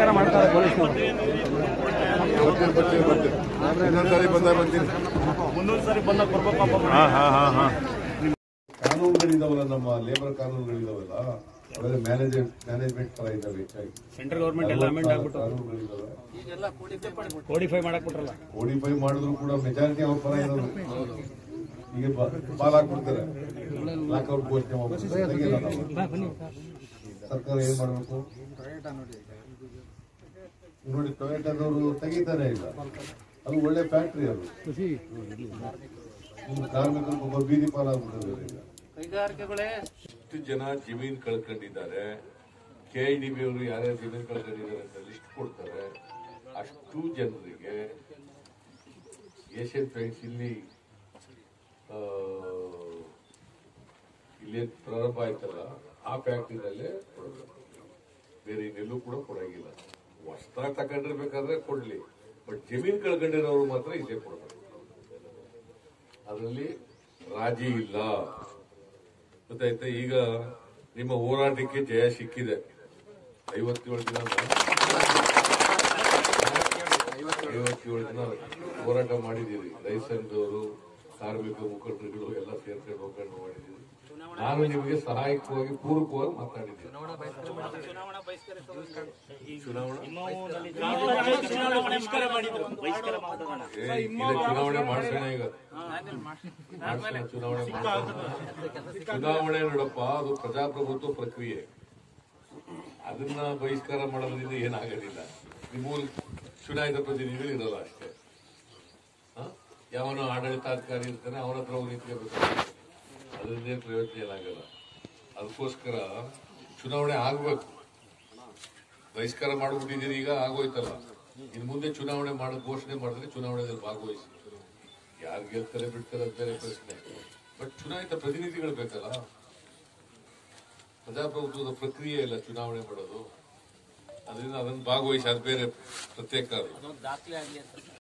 ಬಹಿಷ್ಕಾರ ಮಾಡ್ತಾರೆ ಪೊಲೀಸ್ನವರು ಬರ್ತೀನಿ ಬರ್ತೀನಿ ಬರ್ತೀನಿ ಇನ್ನೊಂದ್ಸರಿ ಬಂದಾಗ ಬರ್ತೀನಿ ಹಾ ಹಾ ಹಾ ಹಾ ಕಾನೂನುಗಳಿದಾವಲ್ಲ ನಮ್ಮ ಲೇಬರ್ ಕಾನೂನುಗಳಿದಾವಲ್ಲ ಅವೆಲ್ಲ ಮ್ಯಾನೇಜ್ಮೆಂಟ್ ಮ್ಯಾನೇಜ್ಮೆಂಟ್ ತರ ಇದಾವೆ ಹೆಚ್ಚಾಗಿ ಸೆಂಟ್ರಲ್ ಗೌರ್ಮೆಂಟ್ ಎಲ್ಲ ಅಮೆಂಡ್ ಆಗ್ಬಿಟ್ಟು ಕಾನೂನುಗಳಿದಾವೆ ಕೋಡಿಫೈ ಮಾಡಕ್ ಬಿಟ್ರಲ್ಲ ಓಡಿಫೈ ಮಾಡಿದ್ರು ಕೂಡ ಮೆಜಾರಿಟಿ ಅವ್ರ ಪರ ಇರೋದು ಈಗ ಬಾಲ್ ಹಾಕ್ಬಿಡ್ತಾರೆ ಲಾಕ್ಔಟ್ ಘೋಷಣೆ ಮಾಡ್ಬಿಡ್ತಾರೆ ತೆಗಿಯಲ್ಲ ನಾವು. ಸರ್ಕಾರ ಏನ್ ಮಾಡ್ಬೇಕು ನೋಡಿ ಟೊಯೋಟೋದವರು ತೆಗಿತಾನೆ ಇಲ್ಲ ಅದು ಒಳ್ಳೆ ಫ್ಯಾಕ್ಟ್ರಿ ಅದು ಇನ್ನು ಕಾರ್ಮಿಕರು ಒಬ್ಬ ಬೀದಿ ಪಾಲಾಗ್ಬಿಟ್ಟಿದ್ದಾರೆ ಈಗ ಎಷ್ಟು ಜನ ಜಮೀನ್ ಕಳ್ಕೊಂಡಿದ್ದಾರೆ ಕೆ ಐ ಡಿ ಬಿ ಅವರು ಯಾರ್ಯಾರು ಜಮೀನ್ ಕಳ್ಕೊಂಡಿದ್ದಾರೆ ಅಂತ ಲಿಸ್ಟ್ ಕೊಡ್ತಾರೆ ಅಷ್ಟು ಜನರಿಗೆ ಏಷ್ಯನ್ ಪೇಂಟ್ಸ್ ಇಲ್ಲಿ ಆ, ಇಲ್ಲಿ ಪ್ರಾರಂಭ ಆಯ್ತಲ್ಲ ಆ ಫ್ಯಾಕ್ಟ್ರಿನಲ್ಲೇ ಕೊಡಬೇಕು ಬೇರೆ ಇನ್ನೆಲ್ಲೂ ಕೂಡ ಕೊಡಂಗಿಲ್ಲ ಹೊಸ್ದಾಗಿ ತಗೊಂಡಿರ್ಬೇಕಾದ್ರೆ ಕೊಡ್ಲಿ ಬಟ್ ಜಮೀನ್ ಕಳ್ಕೊಂಡಿರೋರು ಮಾತ್ರ ಇದೇ ಕೊಡಬೇಕು ಅದರಲ್ಲಿ ರಾಜಿ ಇಲ್ಲ ಗೊತ್ತಾಯ್ತಾ ಈಗ ನಿಮ್ಮ ಹೋರಾಟಕ್ಕೆ ಜಯ ಸಿಕ್ಕಿದೆ ಐವತ್ತೇಳು ದಿನ ಐವತ್ತೇಳು ದಿನ ಹೋರಾಟ ಮಾಡಿದ್ದೀರಿ ರೈತ ಸಂಘದವರು ಕಾರ್ಮಿಕ ಮುಖಂಡರುಗಳು ಎಲ್ಲ ಸೇರ್ಕೊಂಡು ಹೋರಾಟ ಮಾಡಿದ್ದೀರಿ ನಾನು ನಿಮಗೆ ಸಹಾಯಕವಾಗಿ ಪೂರಕವಾಗಿ ಮಾತಾಡಿದ್ದೀನಿ ಏ, ಈಗ ಚುನಾವಣೆ ಮಾಡಿಸೋಣ ಈಗ ಮಾಡ್ಸೋಣ, ಚುನಾವಣೆ ಮಾಡ್ಸೋಣ. ಚುನಾವಣೆ ನೋಡಪ್ಪ ಅದು ಪ್ರಜಾಪ್ರಭುತ್ವ ಪ್ರಕ್ರಿಯೆ ಅದನ್ನ ಬಹಿಷ್ಕಾರ ಮಾಡೋದ್ರಿಂದ ಏನಾಗೋದಿಲ್ಲ ನಿಮ್ಮ ಚುನಾಯಿತ ಪ್ರತಿನಿಧಿಗಳು ಇರಲ್ಲ ಅಷ್ಟೇ ಹ? ಯಾವನೋ ಆಡಳಿತಾಧಿಕಾರಿ ಇರ್ತಾನೆ ಅವನ ಹತ್ರ ಹೋಗಿ ನಿಂತ್ಕೋಬೇಕು ಅದರಿಂದ ಏನ್ ಪ್ರಯೋಜನ ಏನಾಗಲ್ಲ ಅದಕ್ಕೋಸ್ಕರ ಚುನಾವಣೆ ಆಗ್ಬೇಕು ಬಹಿಷ್ಕಾರ ಮಾಡ್ಬಿಟ್ಟಿದ್ದೀರಿ ಈಗ ಆಗೋಯ್ತಲ್ಲ ಇನ್ನು ಮುಂದೆ ಚುನಾವಣೆ ಮಾಡೋ ಘೋಷಣೆ ಮಾಡಿದ್ರೆ ಚುನಾವಣೆಯಲ್ಲಿ ಭಾಗವಹಿಸಿ ಯಾರು ಗೆಲ್ತಾರೆ ಬಿಡ್ತಾರೆ ಅದು ಬೇರೆ ಪ್ರಶ್ನೆ ಬಟ್ ಚುನಾಯಿತ ಪ್ರತಿನಿಧಿಗಳು ಬೇಕಲ್ಲ ಪ್ರಜಾಪ್ರಭುತ್ವದ ಪ್ರಕ್ರಿಯೆ ಇಲ್ಲ ಚುನಾವಣೆ ಮಾಡೋದು ಅದರಿಂದ ಅದನ್ನು ಭಾಗವಹಿಸಿ ಅದು ಬೇರೆ ಪ್ರತ್ಯೇಕ ಅದು